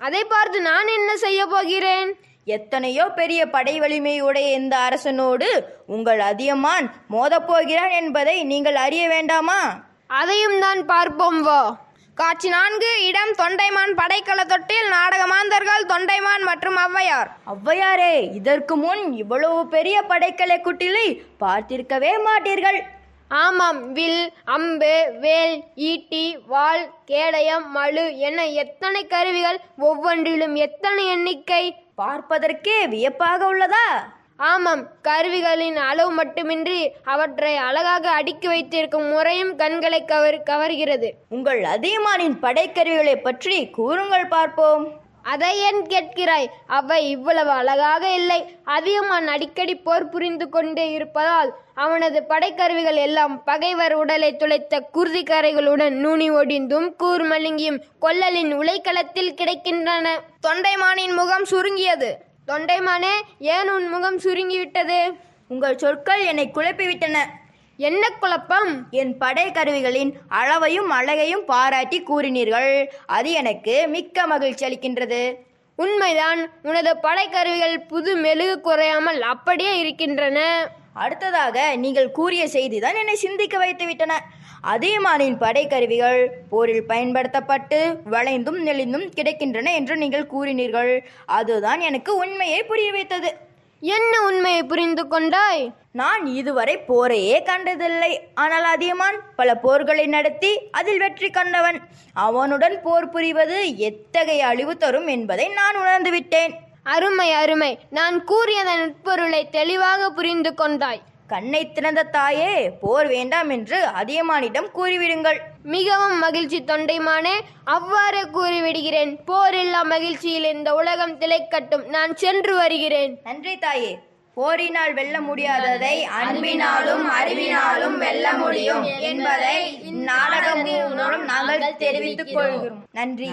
அதை பார்த்து நான் என்ன செய்ய போகிறேன் எத்தனையோ பெரிய படை வலிமையுடைய இந்த அரசனோடு உங்கள் அதியமான் மோதப்போகிறான் என்பதை நீங்கள் அறிய வேண்டாமா அதையும் தான் பார்ப்போம் வா காட்சி நான்கு இடம் தொண்டைமான் படைக்கல தொட்டில் நாடக மாந்தர்கள் தொண்டைமான் மற்றும் ஔவையார் ஔவையாரே இதற்கு முன் இவ்வளவு பெரிய படைக்கலை குட்டிலை பார்த்திருக்கவே மாட்டீர்கள் ஆமாம் வில் அம்பு வேல் ஈட்டி வாள் கேடயம் மழு என எத்தனை கருவிகள் ஒவ்வொன்றிலும் எத்தனை எண்ணிக்கை பார்ப்பதற்கே வியப்பாக உள்ளதா ஆமாம் கருவிகளின் அளவு மட்டுமின்றி அவற்றை அழகாக அடுக்கி வைத்திருக்கும் முறையும் கண்களை கவர் கவர்கிறது உங்கள் அதியமானின் படைக்கருவிகளை பற்றி கூறுங்கள் பார்ப்போம் அதை ஏன் கேட்கிறாய் அவை இவ்வளவு அழகாக இல்லை அதிகமான் அடிக்கடி போர் புரிந்து கொண்டே இருப்பதால் அவனது படைக்கருவிகள் எல்லாம் பகைவர் உடலை துளைத்த குருதிக்கரைகளுடன் நூனி ஒடிந்தும் கூர் மழுங்கியும் கொல்லலின் உலைக்களத்தில் கிடைக்கின்றன தொண்டைமானின் முகம் சுருங்கியது தொண்டைமானே ஏன் உன் முகம் சுருங்கிவிட்டது உங்கள் சொற்கள் என்னை குழப்பிவிட்டன என்ன குழப்பம் என் படை கருவிகளின் அளவையும் அழகையும் பாராட்டி கூறினீர்கள் அது எனக்கு மிக்க மகிழ்ச்சி அளிக்கின்றது உண்மைதான் உனது படைக்கருவிகள் புது மெழுகு குறையாமல் அப்படியே இருக்கின்றன அடுத்ததாக நீங்கள் கூறிய செய்திதான் என்னை சிந்திக்க வைத்து விட்டன அதியமானின் படைக்கருவிகள் போரில் பயன்படுத்தப்பட்டு வளைந்தும் நெளிந்தும் கிடைக்கின்றன என்று நீங்கள் கூறினீர்கள் அதுதான் எனக்கு உண்மையை புரிய வைத்தது என்ன உண்மையை புரிந்து கொண்டாய் நான் இதுவரை போரையே கண்டதில்லை ஆனால் அதியமான் பல போர்களை நடத்தி அதில் வெற்றி கண்டவன் அவனுடன் போர் புரிவது எத்தகைய அழிவு தரும் என்பதை நான் உணர்ந்துவிட்டேன் அருமை அருமை நான் கூறியதன் உட்பொருளை தெளிவாக புரிந்து கொண்டாய் கண்ணை திறந்த தாயே போர் வேண்டாம் என்று அதியமானிடம் கூறிவிடுங்கள் மிகவும் மகிழ்ச்சி தொண்டைமானே அவ்வாறே கூறிவிடுகிறேன் போரில்லா மகிழ்ச்சியில் இந்த உலகம் திளைக்கட்டும் நான் சென்று வருகிறேன் நன்றி தாயே போரினால் வெல்ல முடியாததை அன்பினாலும் அறிவினாலும் வெல்ல முடியும் என்பதை இந்நாடகம் மூலம் நாங்கள் தெரிவித்துக் கொள்கிறோம் நன்றி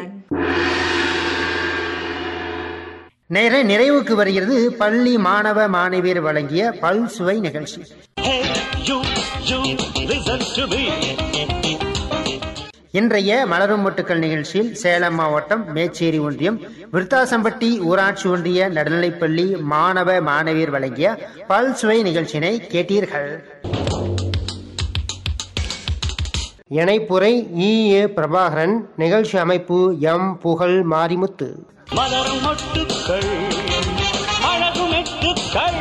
நேர நிறைவுக்கு வருகிறது பள்ளி மாணவ மாணவியர் வழங்கிய பல் சுவை நிகழ்ச்சி Hey, you, you, listen to me. இன்றைய மலரும் மொட்டுக்கள் நிகழ்ச்சியில் சேலம் மாவட்டம் மேச்சேரி ஒன்றியம் விருத்தாசம்பட்டி ஊராட்சி ஒன்றிய நடுநிலைப்பள்ளி மாணவ மாணவியர் வழங்கிய பல் சுவை நிகழ்ச்சியினை கேட்டீர்கள் இணைப்புரை இ ஏ பிரபாகரன் நிகழ்ச்சி அமைப்பு எம் புகழ் மாரிமுத்து மலரும் மொட்டுக்கள் அழகு மெட்டுக்கள்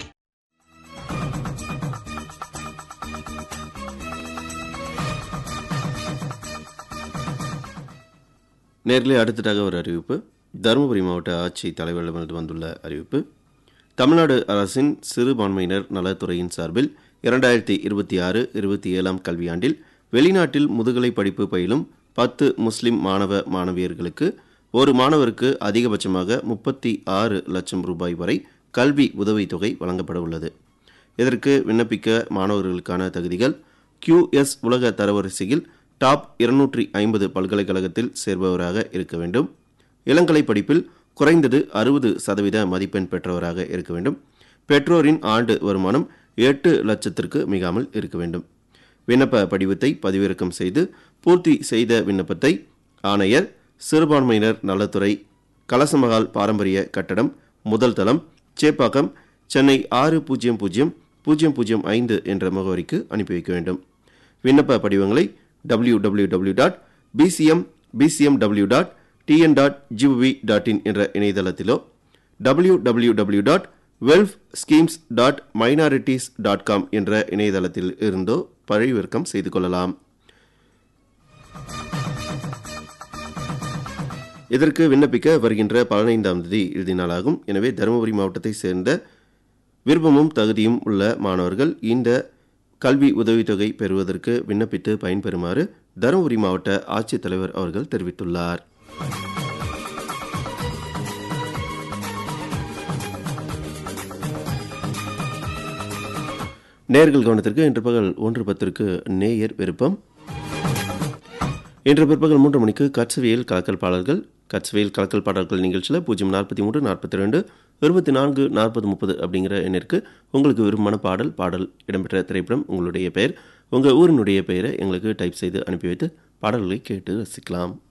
நேரிலே அடுத்ததாக ஒரு அறிவிப்பு தருமபுரி மாவட்ட ஆட்சி தலைவரிடமிருந்து வந்துள்ள அறிவிப்பு தமிழ்நாடு அரசின் சிறுபான்மையினர் நலத்துறையின் சார்பில் இரண்டாயிரத்தி இருபத்தி ஆறு இருபத்தி ஏழாம் கல்வியாண்டில் வெளிநாட்டில் முதுகலை படிப்பு பயிலும் பத்து முஸ்லிம் மாணவ மாணவியர்களுக்கு ஒரு மாணவருக்கு அதிகபட்சமாக முப்பத்தி ஆறு லட்சம் ரூபாய் வரை கல்வி உதவித்தொகை வழங்கப்பட உள்ளது இதற்கு விண்ணப்பிக்க மாணவர்களுக்கான தகுதிகள் QS உலக தரவரிசையில் டாப் இருநூற்றி ஐம்பது பல்கலைக்கழகத்தில் சேர்பவராக இருக்க வேண்டும் இளங்கலை படிப்பில் குறைந்தது அறுபது சதவீத மதிப்பெண் பெற்றவராக இருக்க வேண்டும் பெற்றோரின் ஆண்டு வருமானம் எட்டு லட்சத்திற்கு மிகாமல் இருக்க வேண்டும் விண்ணப்ப படிவத்தை பதிவிறக்கம் செய்து பூர்த்தி செய்த விண்ணப்பத்தை ஆணையர் சிறுபான்மையினர் நலத்துறை கலசமகால் பாரம்பரிய கட்டடம் முதல் தளம் சேப்பாக்கம் சென்னை ஆறு பூஜ்ஜியம் பூஜ்ஜியம் பூஜ்ஜியம் பூஜ்ஜியம் ஐந்து என்ற முகவரிக்கு அனுப்பி வைக்க வேண்டும் விண்ணப்ப படிவங்களை W W W dot BCM BCM W dot TN dot GOV dot in என்ற இணையதளத்திலோ W W W dot welf schemes dot minorities dot com என்ற இணையதளத்தில் இருந்தோ பதிவிறக்கம் செய்து கொள்ளலாம் இதற்கு விண்ணப்பிக்க வருகின்ற பதினைந்தாம் தேதி இறுதி நாளாகும் எனவே தருமபுரி மாவட்டத்தை சேர்ந்த விருப்பமும் தகுதியும் உள்ள மாணவர்கள் இந்த கல்வி உதவித்தொகை பெறுவதற்கு விண்ணப்பித்து பயன்பெறுமாறு தருமபுரி மாவட்ட ஆட்சித்தலைவர் அவர்கள் தெரிவித்துள்ளார் நேர்கள் கவனத்திற்கு இன்று பகல் ஒன்று பத்திற்கு நேயர் விருப்பம் இன்று பிற்பகல் மூன்று மணிக்கு கட்சவியல் கலக்கல் பாடல்கள் கட்சவியல் கலக்கல் பாடல்கள் நிகழ்ச்சியில் பூஜ்ஜியம் நாற்பத்தி மூன்று நாற்பத்தி ரெண்டு இருபத்தி நான்கு நாற்பது முப்பது அப்படிங்கிற எண்ணிற்கு உங்களுக்கு விருப்பமான பாடல் பாடல் இடம்பெற்ற திரைப்படம் உங்களுடைய பெயர் உங்கள் ஊரினுடைய பெயரை எங்களுக்கு டைப் செய்து அனுப்பி வைத்து பாடல்களை கேட்டு ரசிக்கலாம்